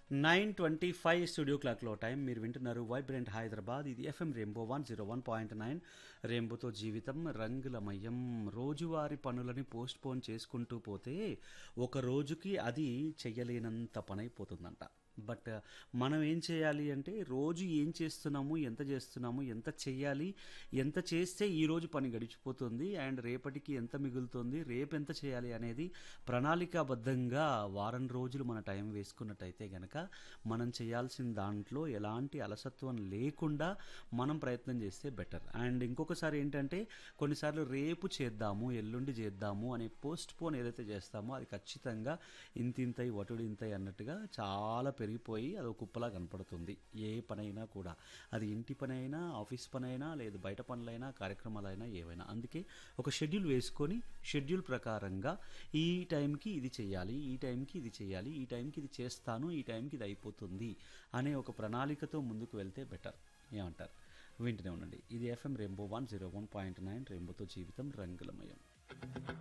nine twenty five studio క్లాక్లో time మీరు వింటున్నారు వైబ్రెంట్ హైదరాబాద్ ఇది FM rainbow one zero one point nine రెయిన్బోతో జీవితం రంగులమయం రోజువారి పనులని పోస్ట్ పోన్ చేసుకుంటూ పోతే ఒక రోజుకి అది చెయ్యలేనంత పని అయిపోతుందంట బట్ మనం ఏం చేయాలి అంటే రోజు ఏం చేస్తున్నాము ఎంత చేస్తున్నాము ఎంత చెయ్యాలి ఎంత చేస్తే ఈ రోజు పని గడిచిపోతుంది అండ్ రేపటికి ఎంత మిగులుతుంది రేపు ఎంత చేయాలి అనేది ప్రణాళికాబద్ధంగా వారం రోజులు మన టైం వేసుకున్నట్టయితే గనక మనం చేయాల్సిన దాంట్లో ఎలాంటి అలసత్వం లేకుండా మనం ప్రయత్నం చేస్తే బెటర్ అండ్ ఇంకొకసారి ఏంటంటే కొన్నిసార్లు రేపు చేద్దాము ఎల్లుండి చేద్దాము అనే పోస్ట్ పోన్ ఏదైతే చేస్తామో అది ఖచ్చితంగా ఇంతింతై వటుడింతై అన్నట్టుగా చాలా పెరిగిపోయి అది ఒక కుప్పలా కనపడుతుంది ఏ పనైనా కూడా అది ఇంటి పని అయినా ఆఫీస్ పని అయినా లేదు బయట పనులైనా కార్యక్రమాలైనా ఏవైనా అందుకే ఒక షెడ్యూల్ వేసుకొని షెడ్యూల్ ప్రకారంగా ఈ టైంకి ఇది చేయాలి ఈ టైంకి ఇది చేయాలి ఈ టైంకి ఇది చేస్తాను ఈ టైంకి ఇది అయిపోతుంది అనే ఒక ప్రణాళికతో ముందుకు వెళ్తే బెటర్ ఏమంటారు వింటూనే ఉండండి ఇది FM rainbow one zero one point nine రెయిన్బోతో జీవితం రంగులమయం